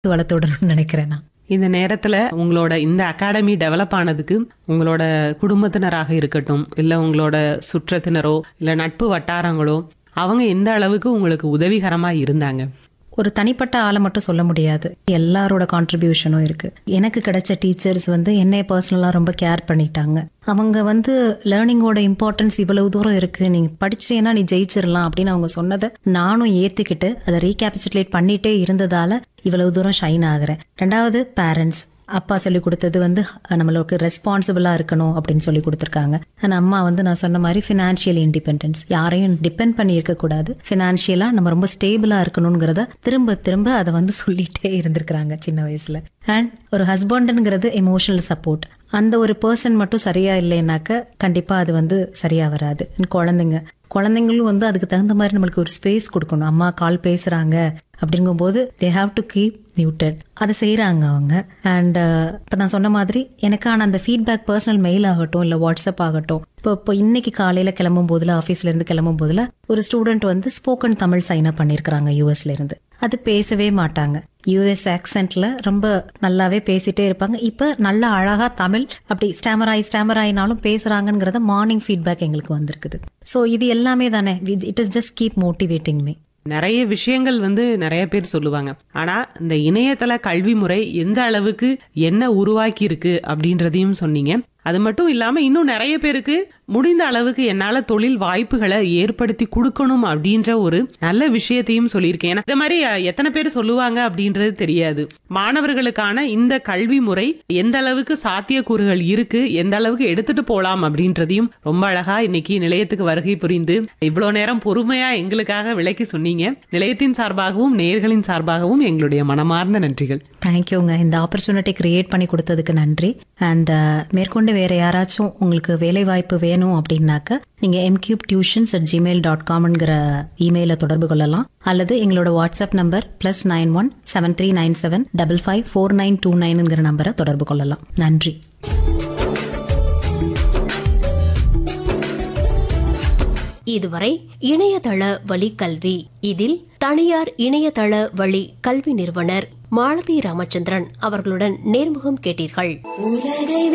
வளர்த்து விடணும்னு நினைக்கிறேன் நான் இந்த நேரத்துல உங்களோட இந்த அகாடமி டெவலப் ஆனதுக்கு உங்களோட குடும்பத்தினராக இருக்கட்டும் இல்ல உங்களோட சுற்றத்தினரோ இல்ல நட்பு வட்டாரங்களோ அவங்க எந்த அளவுக்கு உங்களுக்கு உதவிகரமா இருந்தாங்க ஒரு தனிப்பட்ட ஆளை மட்டும் சொல்ல முடியாது எல்லாரோட கான்ட்ரிபியூஷனும் இருக்கு எனக்கு கிடைச்ச டீச்சர்ஸ் வந்து என்னை பர்சனலாக ரொம்ப கேர் பண்ணிட்டாங்க அவங்க வந்து லேர்னிங்கோட இம்பார்ட்டன்ஸ் இவ்வளவு தூரம் இருக்கு நீங்க படிச்சேன்னா நீ ஜெயிச்சிடலாம் அப்படின்னு அவங்க சொன்னதை நானும் ஏத்துக்கிட்டு அதை ரீகேபிச்சுலேட் பண்ணிட்டே இருந்ததால இவ்வளவு தூரம் ஷைன் ஆகுறேன் ரெண்டாவது பேரண்ட்ஸ் அப்பா சொல்லி கொடுத்தது வந்து நம்மளுக்கு ரெஸ்பான்சிபிளா இருக்கணும் அப்படின்னு சொல்லி கொடுத்துருக்காங்க அண்ட் அம்மா வந்து நான் சொன்ன மாதிரி ஃபினான்ஷியல் இண்டிபெண்டன்ஸ் யாரையும் டிபெண்ட் பண்ணி இருக்கக்கூடாது ஃபினான்ஷியலா நம்ம ரொம்ப ஸ்டேபிளா இருக்கணுங்கிறத திரும்ப திரும்ப அதை வந்து சொல்லிட்டே இருந்திருக்கிறாங்க சின்ன வயசுல அண்ட் ஒரு ஹஸ்பண்டுங்கிறது எமோஷனல் சப்போர்ட் அந்த ஒரு பர்சன் மட்டும் சரியா இல்லைனாக்க கண்டிப்பா அது வந்து சரியா வராது And குழந்தைங்க குழந்தைங்களும் வந்து அதுக்கு தகுந்த மாதிரி நம்மளுக்கு ஒரு ஸ்பேஸ் கொடுக்கணும் அம்மா கால் பேசுறாங்க அப்படிங்கும்போது they have to keep muted அதை செய்கிறாங்க அவங்க அண்ட் இப்போ நான் சொன்ன மாதிரி எனக்கான அந்த ஃபீட்பேக் பர்சனல் மெயில் ஆகட்டும் இல்லை வாட்ஸ்அப் ஆகட்டும் இப்போ இப்போ இன்னைக்கு காலையில் கிளம்பும் போதுல ஆஃபீஸ்ல இருந்து கிளம்பும் போதுல ஒரு ஸ்டூடெண்ட் வந்து ஸ்போக்கன் தமிழ் சைன் அப் பண்ணியிருக்கிறாங்க யூஎஸ்ல இருந்து அது பேசவே மாட்டாங்க யூஎஸ் ஆக்சென்ட்ல ரொம்ப நல்லாவே பேசிட்டே இருப்பாங்க இப்போ நல்ல அழகா தமிழ் அப்படி ஸ்டாமராய் ஸ்டாமராயினாலும் பேசுறாங்கங்கிறத மார்னிங் ஃபீட்பேக் எங்களுக்கு வந்திருக்குது ஸோ இது எல்லாமே தானே it is just keep motivating me நிறைய விஷயங்கள் வந்து நிறைய பேர் சொல்லுவாங்க ஆனா இந்த இணையதள கல்வி முறை எந்த அளவுக்கு என்ன உருவாக்கி இருக்கு அப்படின்றதையும் சொன்னீங்க அது மட்டும் இல்லாம இன்னும் நிறைய பேருக்கு முடிந்த அளவுக்கு என்னால தொழில் வாய்ப்புகளை ஏற்படுத்தி கொடுக்கணும் அப்படின்ற ஒரு நல்ல விஷயத்தையும் சொல்லியிருக்கேன் ஏன்னா இந்த மாதிரி அஹ், எத்தனை பேர் சொல்லுவாங்க அப்படின்றது தெரியாது மாணவர்களுக்கான இந்த கல்வி முறை எந்த அளவுக்கு சாத்தியக்கூறுகள் இருக்கு எந்த அளவுக்கு எடுத்துட்டு போலாம் அப்படின்றதையும் ரொம்ப அழகா இன்னைக்கு நிலையத்துக்கு வருகை புரிந்து இவ்வளவு நேரம் பொறுமையா எங்களுக்காக விளக்கி சொன்னீங்க நிலையத்தின் சார்பாகவும் நேர்களின் சார்பாகவும் எங்களுடைய மனமார்ந்த நன்றிகள் தேங்க்யூங்க இந்த ஆப்பர்ச்சுனிட்டி கிரியேட் பண்ணி கொடுத்ததுக்கு நன்றி அண்ட் மேற்கொண்டு வேற யாராச்சும் உங்களுக்கு வேலை வாய்ப்பு வேணும் அப்படின்னாக்க நீங்க M cube tuitions at gmail dot காம்ங்கிற இமெயில தொடர்பு கொள்ளலாம் அல்லது எங்களோட WhatsApp number plus nine one seven three nine seven double five four nine two நைனுங்கிற நம்பரை தொடர்பு கொள்ளலாம் நன்றி இதுவரை இணையதள வழி கல்வி இதில் தனியார் இணையதள வழி கல்வி நிறுவனர் மாலதி ராமச்சந்திரன் அவர்களுடன் நேர்முகம் கேட்டீர்கள்